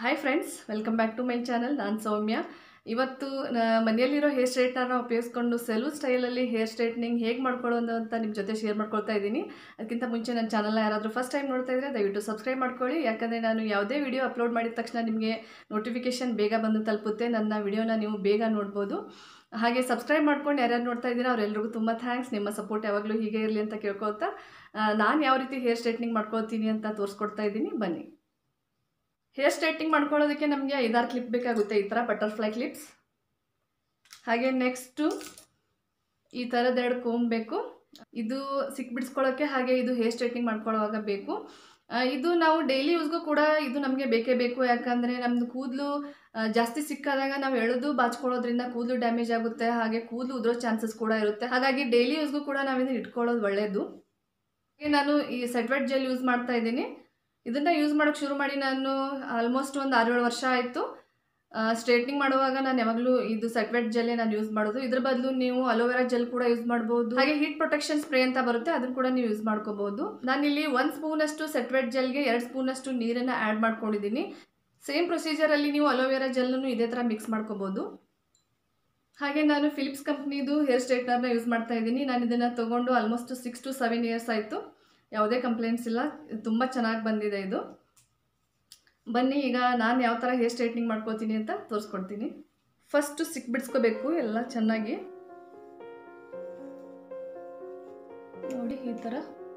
hi friends welcome back to my channel ನಾನು ಸೌಮ್ಯ ಇವತ್ತು ನ- ಮನೆಯಲ್ಲಿರೋ ಹೇರ್ ಸ್ಟ್ರೈಟ್ನರ್ನ ಉಪಯೋಗಿಸ್ಕೊಂಡು ಸೆಲು ಸ್ಟೈಲಲ್ಲಿ ಹೇರ್ ಸ್ಟ್ರೈಟ್ನಿಂಗ್ ಹೇಗೆ ಮಾಡ್ಕೊಳ್ಳೋದು ಅಂತ ನಿಮ್ಮ ಜೊತೆ ಶೇರ್ ಮಾಡ್ಕೊಳ್ತಾ ಇದ್ದೀನಿ ಅದಕ್ಕಿಂತ ಮುಂಚೆ ನನ್ನ ಚಾನಲ್ನ ಯಾರಾದರೂ ಫಸ್ಟ್ ಟೈಮ್ ನೋಡ್ತಾ ಇದ್ದರೆ ದಯವಿಟ್ಟು ಸಬ್ಸ್ಕ್ರೈಬ್ ಮಾಡ್ಕೊಳ್ಳಿ ಯಾಕಂದರೆ ನಾನು ಯಾವುದೇ ವಿಡಿಯೋ ಅಪ್ಲೋಡ್ ಮಾಡಿದ ತಕ್ಷಣ ನಿಮಗೆ ನೋಟಿಫಿಕೇಷನ್ ಬೇಗ ಬಂದು ತಲುಪುತ್ತೆ ನನ್ನ ವಿಡಿಯೋನ ನೀವು ಬೇಗ ನೋಡ್ಬೋದು ಹಾಗೆ ಸಬ್ಸ್ಕ್ರೈಬ್ ಮಾಡ್ಕೊಂಡು ಯಾರ್ಯಾರು ನೋಡ್ತಾ ಇದ್ದೀರಾ ಅವರೆಲ್ಲರಿಗೂ ತುಂಬ ಥ್ಯಾಂಕ್ಸ್ ನಿಮ್ಮ ಸಪೋರ್ಟ್ ಯಾವಾಗಲೂ ಹೀಗೆ ಇರಲಿ ಅಂತ ಕೇಳ್ಕೊಳ್ತಾ ನಾನು ಯಾವ ರೀತಿ ಹೇರ್ ಸ್ಟ್ರೈಟ್ನಿಂಗ್ ಮಾಡ್ಕೊಳ್ತೀನಿ ಅಂತ ತೋರಿಸ್ಕೊಡ್ತಾ ಇದ್ದೀನಿ ಬನ್ನಿ ಹೇರ್ ಸ್ಟ್ರೈಟಿಂಗ್ ಮಾಡ್ಕೊಳ್ಳೋದಕ್ಕೆ ನಮಗೆ ಐದಾರು ಕ್ಲಿಪ್ ಬೇಕಾಗುತ್ತೆ ಈ ಥರ ಬಟರ್ಫ್ಲೈ ಕ್ಲಿಪ್ಸ್ ಹಾಗೆ ನೆಕ್ಸ್ಟು ಈ ಥರದ ಎರಡು ಕೋಮ್ ಬೇಕು ಇದು ಸಿಕ್ ಬಿಡಿಸ್ಕೊಳ್ಳೋಕ್ಕೆ ಹಾಗೆ ಇದು ಹೇರ್ ಸ್ಟ್ರೈಟಿಂಗ್ ಮಾಡ್ಕೊಳ್ಳೋವಾಗ ಬೇಕು ಆ, ಇದು ನಾವು ಡೈಲಿ ಯೂಸ್ಗೂ ಕೂಡ ಇದು ನಮಗೆ ಬೇಕೇ ಬೇಕು ಯಾಕಂದರೆ ನಮ್ಮದು ಕೂದಲು ಜಾಸ್ತಿ ಸಿಕ್ಕಾದಾಗ ನಾವು ಎಳೆದು ಬಾಚ್ಕೊಳ್ಳೋದ್ರಿಂದ ಕೂದಲು ಡ್ಯಾಮೇಜ್ ಆಗುತ್ತೆ ಹಾಗೆ ಕೂದಲು ಉದುರೋ ಚಾನ್ಸಸ್ ಕೂಡ ಇರುತ್ತೆ ಹಾಗಾಗಿ ಡೈಲಿ ಯೂಸ್ಗೂ ಕೂಡ ನಾವಿದನ್ನು ಇಟ್ಕೊಳ್ಳೋದು ಒಳ್ಳೆಯದು ಹಾಗೆ ನಾನು ಈ ಸೆಟ್ವೆಟ್ ಜೆಲ್ ಯೂಸ್ ಮಾಡ್ತಾ ಇದ್ದೀನಿ ಇದನ್ನು ಯೂಸ್ ಮಾಡೋಕ್ಕೆ ಶುರು ಮಾಡಿ ನಾನು ಆಲ್ಮೋಸ್ಟ್ ಒಂದು ಆರೇಳು ವರ್ಷ ಆಯಿತು ಸ್ಟ್ರೇಟ್ನಿಂಗ್ ಮಾಡುವಾಗ ನಾನು ಯಾವಾಗಲೂ ಇದು ಸೆಟ್ವೆಟ್ ಜೆಲ್ಲೇ ನಾನು ಯೂಸ್ ಮಾಡೋದು ಇದ್ರ ಬದಲು ನೀವು ಅಲೋವೆರಾ ಜೆಲ್ ಕೂಡ ಯೂಸ್ ಮಾಡ್ಬೋದು ಹಾಗೆ ಹೀಟ್ ಪ್ರೊಟೆಕ್ಷನ್ ಸ್ಪ್ರೇ ಅಂತ ಬರುತ್ತೆ ಅದನ್ನು ಕೂಡ ನೀವು ಯೂಸ್ ಮಾಡ್ಕೋಬಹುದು ನಾನಿಲ್ಲಿ ಒಂದು ಸ್ಪೂನಷ್ಟು ಸೆಟ್ವೆಟ್ ಜೆಲ್ಗೆ ಎರಡು ಸ್ಪೂನಷ್ಟು ನೀರನ್ನು ಆ್ಯಡ್ ಮಾಡ್ಕೊಂಡಿದ್ದೀನಿ ಸೇಮ್ ಪ್ರೊಸೀಜರಲ್ಲಿ ನೀವು ಅಲೋವೆರಾ ಜೆಲ್ಲನ್ನು ಇದೇ ಥರ ಮಿಕ್ಸ್ ಮಾಡ್ಕೋಬೋದು ಹಾಗೆ ನಾನು ಫಿಲಿಪ್ಸ್ ಕಂಪ್ನಿದು ಹೇರ್ ಸ್ಟ್ರೈಟ್ನರ್ನ ಯೂಸ್ ಮಾಡ್ತಾ ಇದ್ದೀನಿ ನಾನು ಇದನ್ನು ತೊಗೊಂಡು almost six to seven years ಆಯಿತು ಯಾವುದೇ ಕಂಪ್ಲೇಂಟ್ಸ್ ಇಲ್ಲ ತುಂಬ ಚೆನ್ನಾಗಿ ಬಂದಿದೆ ಇದು ಬನ್ನಿ ಈಗ ನಾನು ಯಾವ ಥರ ಹೇರ್ ಸ್ಟ್ರೈಟ್ನಿಂಗ್ ಮಾಡ್ಕೋತೀನಿ ಅಂತ ತೋರಿಸ್ಕೊಡ್ತೀನಿ ಫಸ್ಟು ಸಿಕ್ ಬಿಡಿಸ್ಕೋಬೇಕು ಎಲ್ಲ ಚೆನ್ನಾಗಿ ನೋಡಿ ಈ ಥರ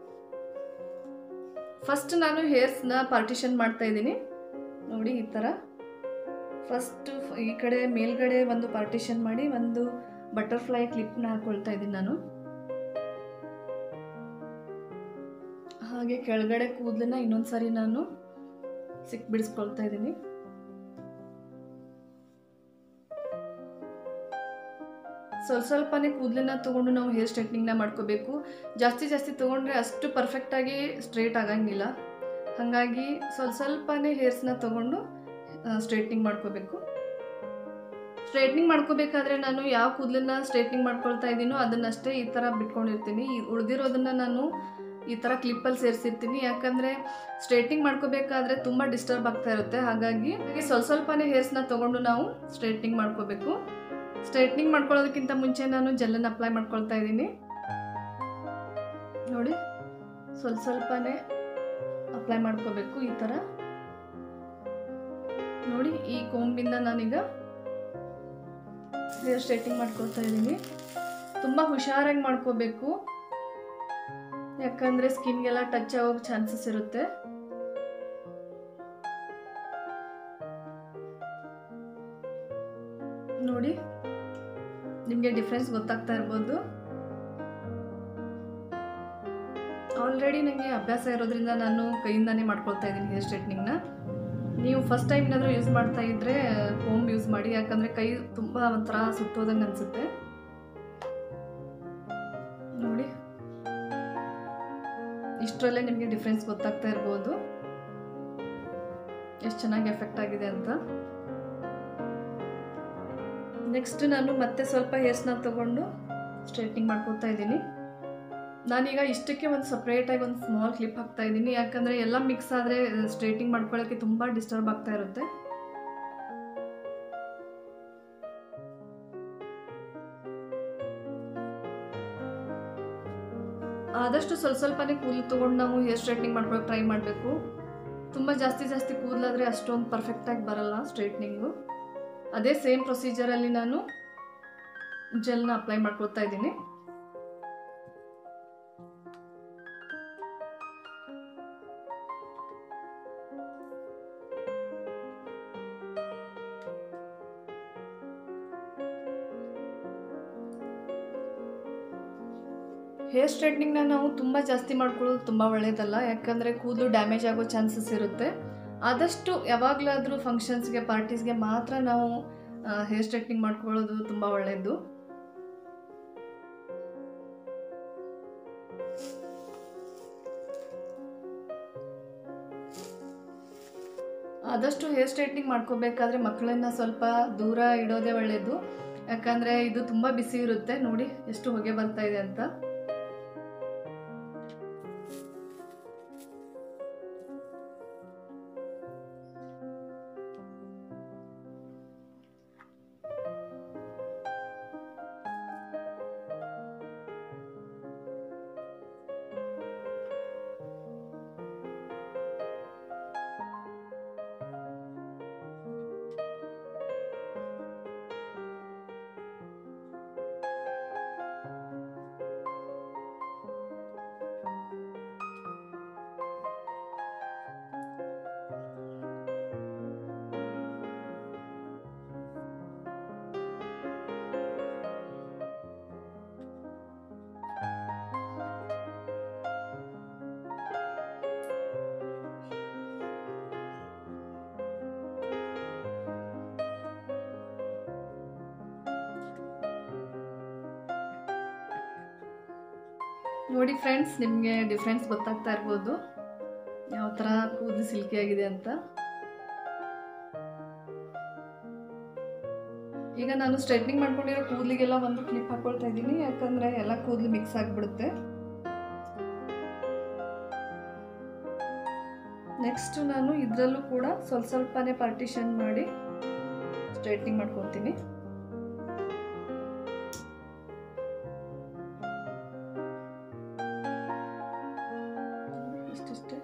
ಫಸ್ಟ್ ನಾನು ಹೇರ್ಸ್ನ ಪಾರ್ಟಿಷನ್ ಮಾಡ್ತಾ ಇದ್ದೀನಿ ನೋಡಿ ಈ ಥರ ಫಸ್ಟ್ ಈ ಕಡೆ ಮೇಲ್ಗಡೆ ಒಂದು ಪಾರ್ಟಿಷನ್ ಮಾಡಿ ಒಂದು ಬಟರ್ಫ್ಲೈ ಕ್ಲಿಪ್ನ ಹಾಕೊಳ್ತಾ ಇದ್ದೀನಿ ನಾನು ಹಾಗೆ ಕೆಳಗಡೆ ಕೂದಲನ್ನ ಇನ್ನೊಂದು ಸಾರಿ ನಾನು ಸಿಕ್ ಬಿಡಿಸ್ಕೊಳ್ತಾ ಇದ್ದೀನಿ ಸ್ವಲ್ಪ ಸ್ವಲ್ಪನೇ ಕೂದಲನ್ನ ತೊಗೊಂಡು ನಾವು ಹೇರ್ ಸ್ಟ್ರೈಟ್ನಿಂಗ್ನ ಮಾಡ್ಕೋಬೇಕು ಜಾಸ್ತಿ ಜಾಸ್ತಿ ತೊಗೊಂಡ್ರೆ ಅಷ್ಟು ಪರ್ಫೆಕ್ಟಾಗಿ ಸ್ಟ್ರೇಟ್ ಆಗಂಗಿಲ್ಲ ಹಾಗಾಗಿ ಸ್ವಲ್ಪ ಸ್ವಲ್ಪನೇ ಹೇರ್ಸ್ನ ತೊಗೊಂಡು ಸ್ಟ್ರೈಟ್ನಿಂಗ್ ಮಾಡ್ಕೋಬೇಕು ಸ್ಟ್ರೈಟ್ನಿಂಗ್ ಮಾಡ್ಕೋಬೇಕಾದ್ರೆ ನಾನು ಯಾವ ಕೂದಲನ್ನ ಸ್ಟ್ರೈಟ್ನಿಂಗ್ ಮಾಡ್ಕೊಳ್ತಾ ಇದ್ದೀನೋ ಅದನ್ನಷ್ಟೇ ಈ ಥರ ಬಿಟ್ಕೊಂಡಿರ್ತೀನಿ ಈ ಉಳಿದಿರೋದನ್ನು ನಾನು ಈ ಥರ ಕ್ಲಿಪ್ಪಲ್ಲಿ ಸೇರಿಸಿರ್ತೀನಿ ಯಾಕಂದರೆ ಸ್ಟ್ರೈಟ್ನಿಂಗ್ ಮಾಡ್ಕೋಬೇಕಾದ್ರೆ ತುಂಬ ಡಿಸ್ಟರ್ಬ್ ಆಗ್ತಾ ಇರುತ್ತೆ ಹಾಗಾಗಿ ಹಾಗೆ ಸ್ವಲ್ಪ ಸ್ವಲ್ಪನೇ ಹೇರ್ಸ್ನ ತೊಗೊಂಡು ನಾವು ಸ್ಟ್ರೈಟ್ನಿಂಗ್ ಮಾಡ್ಕೋಬೇಕು ಸ್ಟ್ರೈಟ್ನಿಂಗ್ ಮಾಡ್ಕೊಳ್ಳೋದಕ್ಕಿಂತ ಮುಂಚೆ ನಾನು ಜೆಲ್ಲನ್ನು ಅಪ್ಲೈ ಮಾಡ್ಕೊಳ್ತಾ ಇದ್ದೀನಿ ನೋಡಿ ಸ್ವಲ್ಪ ಸ್ವಲ್ಪನೇ ಅಪ್ಲೈ ಮಾಡ್ಕೋಬೇಕು ಈ ಥರ ನೋಡಿ ಈ ಕೊಂಬಿಂದ ನಾನೀಗ ಹೇರ್ ಸ್ಟ್ರೈಟಿಂಗ್ ಮಾಡ್ಕೊಳ್ತಾ ಇದ್ದೀನಿ ತುಂಬ ಹುಷಾರಾಗಿ ಮಾಡ್ಕೋಬೇಕು ಯಾಕಂದರೆ ಸ್ಕಿನ್ಗೆಲ್ಲ ಟಚ್ ಆಗೋಕೆ ಚಾನ್ಸಸ್ ಇರುತ್ತೆ ನೋಡಿ ನಿಮಗೆ ಡಿಫ್ರೆನ್ಸ್ ಗೊತ್ತಾಗ್ತಾ ಇರ್ಬೋದು ಆಲ್ರೆಡಿ ನನಗೆ ಅಭ್ಯಾಸ ಇರೋದ್ರಿಂದ ನಾನು ಕೈಯಿಂದಾನೇ ಮಾಡ್ಕೊಳ್ತಾ ಇದ್ದೀನಿ ಹೇರ್ ಸ್ಟ್ರೈಟ್ನಿಂಗ್ನ ನೀವು ಫಸ್ಟ್ ಟೈಮ್ ಏನಾದರೂ ಯೂಸ್ ಮಾಡ್ತಾ ಇದ್ದರೆ ಹೋಮ್ ಯೂಸ್ ಮಾಡಿ ಯಾಕಂದರೆ ಕೈ ತುಂಬ ಒಂಥರ ಸುಟ್ಟೋದಂಗೆ ಅನಿಸುತ್ತೆ ನೋಡಿ ಇಷ್ಟರಲ್ಲೇ ನಿಮಗೆ ಡಿಫ್ರೆನ್ಸ್ ಗೊತ್ತಾಗ್ತಾ ಇರ್ಬೋದು ಎಷ್ಟು ಚೆನ್ನಾಗಿ ಎಫೆಕ್ಟ್ ಆಗಿದೆ ಅಂತ ನೆಕ್ಸ್ಟ್ ನಾನು ಮತ್ತೆ ಸ್ವಲ್ಪ ಹೇರ್ಸ್ನ ತಗೊಂಡು ಸ್ಟ್ರೈಟ್ನಿಂಗ್ ಮಾಡ್ಕೊತಾ ಇದ್ದೀನಿ ನಾನೀಗ ಇಷ್ಟಕ್ಕೆ ಒಂದು ಸಪ್ರೇಟಾಗಿ ಒಂದು ಸ್ಮಾಲ್ ಕ್ಲಿಪ್ ಹಾಕ್ತಾ ಇದ್ದೀನಿ ಯಾಕಂದರೆ ಎಲ್ಲ ಮಿಕ್ಸ್ ಆದರೆ ಸ್ಟ್ರೈಟಿಂಗ್ ಮಾಡ್ಕೊಳ್ಳೋಕ್ಕೆ ತುಂಬ ಡಿಸ್ಟರ್ಬ್ ಆಗ್ತಾ ಇರುತ್ತೆ ಆದಷ್ಟು ಸ್ವಲ್ಪ ಸ್ವಲ್ಪನೇ ಕೂದಲು ತೊಗೊಂಡು ನಾವು ಹೇರ್ ಸ್ಟ್ರೈಟ್ನಿಂಗ್ ಮಾಡ್ಕೊಳ್ಳೋಕೆ ಟ್ರೈ ಮಾಡಬೇಕು ತುಂಬ ಜಾಸ್ತಿ ಜಾಸ್ತಿ ಕೂದಲಾದರೆ ಅಷ್ಟೊಂದು ಪರ್ಫೆಕ್ಟಾಗಿ ಬರಲ್ಲ ಸ್ಟ್ರೈಟ್ನಿಂಗು ಅದೇ ಸೇಮ್ ಪ್ರೊಸೀಜರಲ್ಲಿ ನಾನು ಜೆಲ್ನ ಅಪ್ಲೈ ಮಾಡ್ಕೊಳ್ತಾ ಇದ್ದೀನಿ ಹೇರ್ ಸ್ಟ್ರೈಟ್ನಿಂಗ್ನ ನಾವು ತುಂಬ ಜಾಸ್ತಿ ಮಾಡ್ಕೊಳ್ಳೋದು ತುಂಬ ಒಳ್ಳೆಯದಲ್ಲ ಯಾಕಂದರೆ ಕೂದಲು ಡ್ಯಾಮೇಜ್ ಆಗೋ ಚಾನ್ಸಸ್ ಇರುತ್ತೆ ಆದಷ್ಟು ಯಾವಾಗಲಾದರೂ ಫಂಕ್ಷನ್ಸ್ಗೆ ಪಾರ್ಟೀಸ್ಗೆ ಮಾತ್ರ ನಾವು ಹೇರ್ ಸ್ಟ್ರೈಟ್ನಿಂಗ್ ಮಾಡ್ಕೊಳ್ಳೋದು ತುಂಬ ಒಳ್ಳೆಯದು ಆದಷ್ಟು ಹೇರ್ ಸ್ಟ್ರೈಟ್ನಿಂಗ್ ಮಾಡ್ಕೋಬೇಕಾದ್ರೆ ಮಕ್ಕಳನ್ನ ಸ್ವಲ್ಪ ದೂರ ಇಡೋದೇ ಒಳ್ಳೆಯದು ಯಾಕಂದರೆ ಇದು ತುಂಬ ಬಿಸಿ ಇರುತ್ತೆ ನೋಡಿ ಎಷ್ಟು ಹೊಗೆ ಬರ್ತಾ ಇದೆ ಅಂತ ನೋಡಿ ಫ್ರೆಂಡ್ಸ್ ನಿಮಗೆ ಡಿಫ್ರೆನ್ಸ್ ಗೊತ್ತಾಗ್ತಾ ಇರ್ಬೋದು ಯಾವ ಥರ ಕೂದಲು ಸಿಲ್ಕಿ ಆಗಿದೆ ಅಂತ ಈಗ ನಾನು ಸ್ಟ್ರೈಟ್ನಿಂಗ್ ಮಾಡ್ಕೊಂಡಿರೋ ಕೂದಲಿಗೆಲ್ಲ ಒಂದು ಕ್ಲಿಪ್ ಹಾಕೊಳ್ತಾ ಇದ್ದೀನಿ ಯಾಕಂದರೆ ಎಲ್ಲ ಕೂದಲು ಮಿಕ್ಸ್ ಆಗಿಬಿಡುತ್ತೆ ನೆಕ್ಸ್ಟ್ ನಾನು ಇದರಲ್ಲೂ ಕೂಡ ಸ್ವಲ್ಪ ಸ್ವಲ್ಪನೇ ಪಾರ್ಟಿಷನ್ ಮಾಡಿ ಸ್ಟ್ರೈಟ್ನಿಂಗ್ ಮಾಡ್ಕೊತೀನಿ ಇಷ್ಟಷ್ಟೇ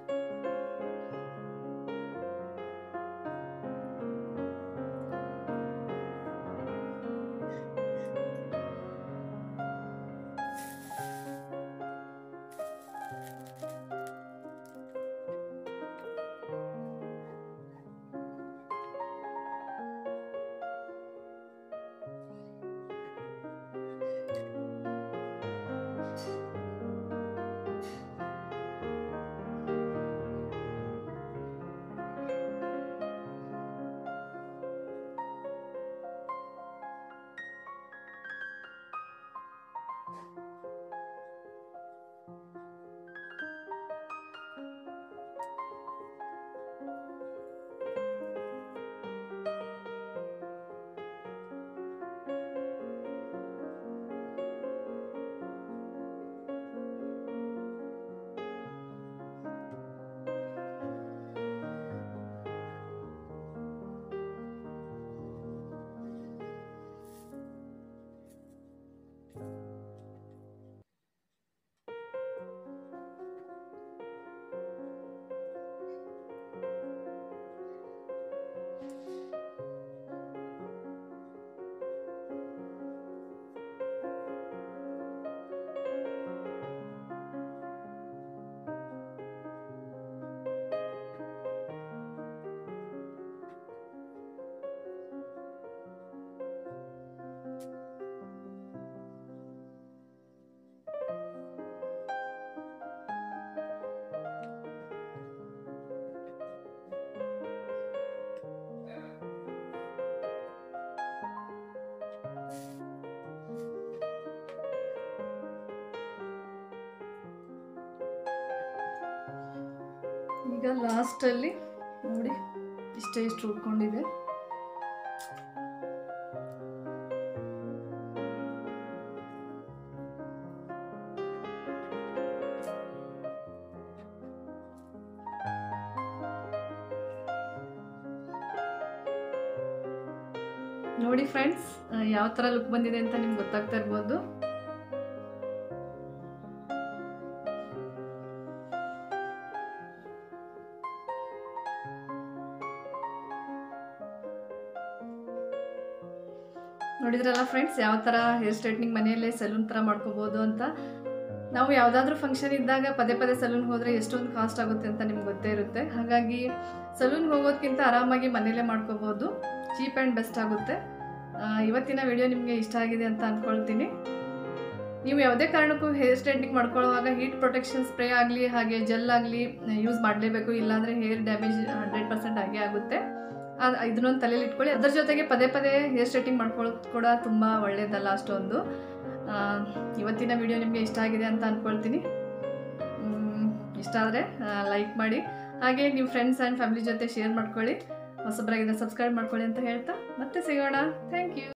ಈಗ ಲಾಸ್ಟಲ್ಲಿ ನೋಡಿ ಇಷ್ಟೇ ಇಷ್ಟು ಉಳ್ಕೊಂಡಿದೆ ನೋಡಿ ಫ್ರೆಂಡ್ಸ್ ಯಾವ ಥರ ಲುಕ್ ಬಂದಿದೆ ಅಂತ ನಿಮ್ಗೆ ಗೊತ್ತಾಗ್ತಾ ಇರ್ಬೋದು ನೋಡಿದ್ರಲ್ಲ ಫ್ರೆಂಡ್ಸ್ ಯಾವ ಥರ ಹೇರ್ ಸ್ಟ್ರೈಟ್ನಿಂಗ್ ಮನೆಯಲ್ಲೇ ಸಲೂನ್ ಥರ ಮಾಡ್ಕೋಬೋದು ಅಂತ ನಾವು ಯಾವುದಾದ್ರೂ ಫಂಕ್ಷನ್ ಇದ್ದಾಗ ಪದೇ ಪದೇ ಸಲೂನ್ಗೆ ಹೋದರೆ ಎಷ್ಟೊಂದು ಕಾಸ್ಟ್ ಆಗುತ್ತೆ ಅಂತ ನಿಮ್ಗೆ ಗೊತ್ತೇ ಇರುತ್ತೆ ಹಾಗಾಗಿ ಸಲೂನ್ಗೆ ಹೋಗೋದಕ್ಕಿಂತ ಆರಾಮಾಗಿ ಮನೆಯಲ್ಲೇ ಮಾಡ್ಕೋಬೋದು ಚೀಪ್ ಆ್ಯಂಡ್ ಬೆಸ್ಟ್ ಆಗುತ್ತೆ ಆ, ಇವತ್ತಿನ ವಿಡಿಯೋ ನಿಮಗೆ ಇಷ್ಟ ಆಗಿದೆ ಅಂತ ಅಂದ್ಕೊಳ್ತೀನಿ ನೀವು ಯಾವುದೇ ಕಾರಣಕ್ಕೂ ಹೇರ್ ಸ್ಟ್ರೈಟ್ನಿಂಗ್ ಮಾಡ್ಕೊಳ್ಳುವಾಗ ಹೀಟ್ ಪ್ರೊಟೆಕ್ಷನ್ ಸ್ಪ್ರೇ ಆಗಲಿ ಹಾಗೆ ಜೆಲ್ ಆಗಲಿ ಯೂಸ್ ಮಾಡಲೇಬೇಕು ಇಲ್ಲಾಂದರೆ ಹೇರ್ ಡ್ಯಾಮೇಜ್ ಹಂಡ್ರೆಡ್ ಪರ್ಸೆಂಟ್ ಆಗೇ ಆಗುತ್ತೆ ಆ- ಇದನ್ನೊಂದು ತಲೆಯಲ್ಲಿ ಇಟ್ಕೊಳ್ಳಿ ಅದ್ರ ಜೊತೆಗೆ ಪದೇ ಪದೇ ಹೇರ್ ಸ್ಟ್ರೈಟಿಂಗ್ ಮಾಡ್ಕೊಳ್ಳೋದು ಕೂಡ ತುಂಬ ಒಳ್ಳೆಯದಲ್ಲ ಅಷ್ಟೊಂದು ಆ, ಇವತ್ತಿನ ವಿಡಿಯೋ ನಿಮಗೆ ಇಷ್ಟ ಆಗಿದೆ ಅಂತ ಅಂದ್ಕೊಳ್ತೀನಿ ಮ್, ಇಷ್ಟ ಆದರೆ ಲೈಕ್ ಮಾಡಿ ಹಾಗೆ ನೀವು ಫ್ರೆಂಡ್ಸ್ ಆ್ಯಂಡ್ ಫ್ಯಾಮಿಲಿ ಜೊತೆ ಶೇರ್ ಮಾಡ್ಕೊಳ್ಳಿ ಹೊಸಬ್ರಾಗಿದ್ದರೆ ಸಬ್ಸ್ಕ್ರೈಬ್ ಮಾಡ್ಕೊಳ್ಳಿ ಅಂತ ಹೇಳ್ತಾ ಮತ್ತೆ ಸಿಗೋಣ ಥ್ಯಾಂಕ್ ಯು